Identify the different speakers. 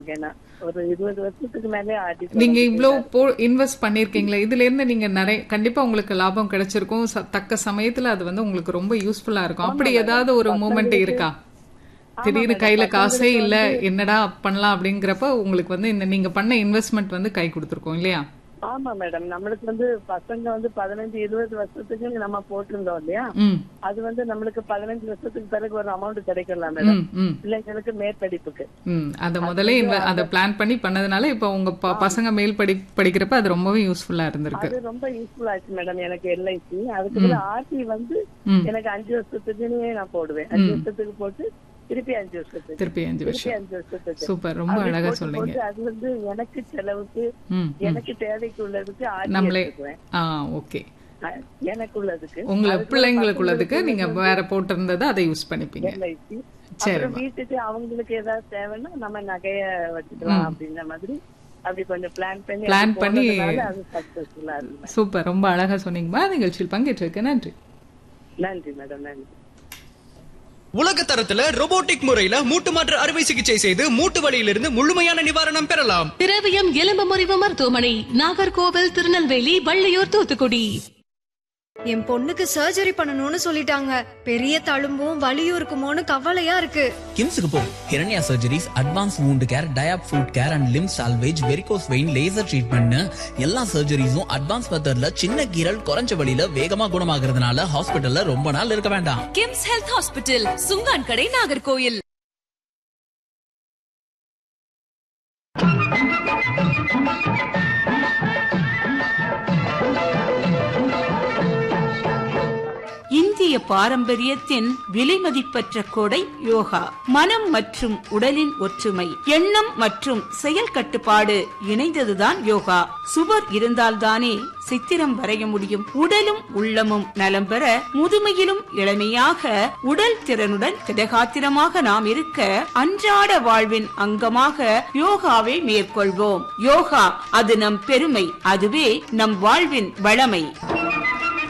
Speaker 1: நான் ஒரு இருபது வருஷத்துக்கு மேலே ஆர்டிஸ்ட்
Speaker 2: நீங்க இவ்ளோ போ இன்வெஸ்ட் பண்ணிருக்கீங்களே இதுல இருந்து நீங்க நிறைய கண்டிப்பா உங்களுக்கு லாபம் கிடைச்சிருக்கும் ச- தக்க சமயத்துல அது வந்து உங்களுக்கு ரொம்ப யூஸ்ஃபுல்லா இருக்கும் அப்படி ஏதாவது ஒரு மூமெண்ட் இருக்கா திடீர்னு கையில காசே இல்ல என்னடா பண்ணலாம் அப்படிங்கிறப்ப உங்களுக்கு வந்து இந்த நீங்க பண்ண இன்வெஸ்ட்மெண்ட் வந்து கை கொடுத்துருக்கோம் இல்லையா
Speaker 1: ஆமா மேடம் நம்மளுக்கு வந்து பசங்க வந்து பதினஞ்சு இருபது வருஷத்துக்கு நம்ம போட்டிருந்தோம் இல்லையா
Speaker 2: ம்
Speaker 1: அது வந்து நம்மளுக்கு பதினஞ்சு வருஷத்துக்கு பிறகு ஒரு அமௌண்ட் கிடைக்கலாம் மேடம்
Speaker 2: ம் ம்
Speaker 1: பிள்ளைங்களுக்கு மேற்படிப்புக்கு
Speaker 2: ம் அத முதல்ல inve- அத பிளான் பண்ணி பண்ணதுனால இப்ப உங்க ப- பசங்க மேல் படி படிக்கிறப்ப அது ரொம்பவே யூஸ்ஃபுல்லா இருந்திருக்கு
Speaker 1: அது ரொம்ப யூஸ்ஃபுல் ஆச்சு மேடம் எனக்கு எல்ஐசி அதுக்கு ஆர்டி வந்து
Speaker 2: ம்.
Speaker 1: எனக்கு அஞ்சு வருஷத்துக்குன்னு நான் போடுவேன் அஞ்சு வருஷத்துக்கு போட்டு திருப்பி அஞ்சு வருஷத்துக்கு
Speaker 2: திருப்பி அஞ்சு
Speaker 1: திருப்பி
Speaker 2: வருஷம்
Speaker 1: அஞ்சு வருஷத்துக்கு
Speaker 2: சூப்பர் ரொம்ப
Speaker 1: அப்படி
Speaker 2: அழகா
Speaker 1: போட்டு
Speaker 2: சொன்னீங்க
Speaker 1: போட்டு அது வந்து எனக்கு செலவுக்கு
Speaker 2: ம்
Speaker 1: எனக்கு தேவைக்கு உள்ளதுக்கு ஆர்டி
Speaker 2: நம்மளே
Speaker 1: எடுத்துக்குவேன்
Speaker 2: ஆ ஓகே
Speaker 1: அஹ் எனக்கு உள்ளதுக்கு
Speaker 2: உங்களை பிள்ளைங்களுக்கு உள்ளதுக்கு நீங்க வேற போட்டிருந்ததை அதை யூஸ் பண்ணிப்பீங்க
Speaker 1: எல்ஐசி
Speaker 2: சரி
Speaker 1: அப்புறம் வீட்டுக்கு அவங்களுக்கு ஏதாவது தேவைன்னா நம்ம நகைய வச்சுக்கலாம் அப்படின்ற மாதிரி அப்படி கொஞ்சம் பிளான் பண்ணி
Speaker 2: Plan
Speaker 1: அது
Speaker 2: பண்ணி-
Speaker 1: போனதுனால அது சக்சஸ்ஃபுல்லா இருக்கு
Speaker 2: சூப்பர் ரொம்ப அழகா சொன்னீங்கம்மா நிகழ்ச்சியில் பங்கேற்றிருக்க நன்றி
Speaker 1: நன்றி மேடம் நன்றி
Speaker 3: உலக தரத்துல robotic முறையில மூட்டு மாற்று அறுவை சிகிச்சை செய்து மூட்டு வலியிலிருந்து முழுமையான நிவாரணம் பெறலாம்
Speaker 4: திரவியம் எலும்பு முறிவு மருத்துவமனை நாகர்கோவில் திருநெல்வேலி வள்ளியூர் தூத்துக்குடி
Speaker 5: என் பொண்ணுக்கு சர்ஜரி பண்ணணும்னு சொல்லிட்டாங்க பெரிய தழும்பும் வலியும் இருக்குமோன்னு கவலையா இருக்கு
Speaker 6: கிம்ஸுக்கு போ Hiranya surgeries advanced wound care diabetic foot care and limb salvage varicose vein laser ட்ரீட்மெண்ட்னு எல்லா சர்ஜரிஸும் அட்வான்ஸ் மெத்தட்ல சின்ன கீரல் குறைஞ்ச வழியில வேகமா குணமாகறதுனால ஹாஸ்பிட்டல்ல ரொம்ப நாள் இருக்க வேண்டாம்
Speaker 4: கிம்ஸ் ஹெல்த் ஹாஸ்பிட்டல் சுங்கான் கடை நாகர்கோயில்
Speaker 7: இந்திய பாரம்பரியத்தின் விலைமதிப்பற்ற கொடை யோகா மனம் மற்றும் உடலின் ஒற்றுமை எண்ணம் மற்றும் செயல் கட்டுப்பாடு இணைந்ததுதான் யோகா சுவர் இருந்தால்தானே சித்திரம் வரைய முடியும் உடலும் உள்ளமும் நலம் பெற முதுமையிலும் இளமையாக உடல் திறனுடன் திடகாத்திரமாக நாம் இருக்க அன்றாட வாழ்வின் அங்கமாக யோகாவை மேற்கொள்வோம் யோகா அது நம் பெருமை அதுவே நம் வாழ்வின் வளமை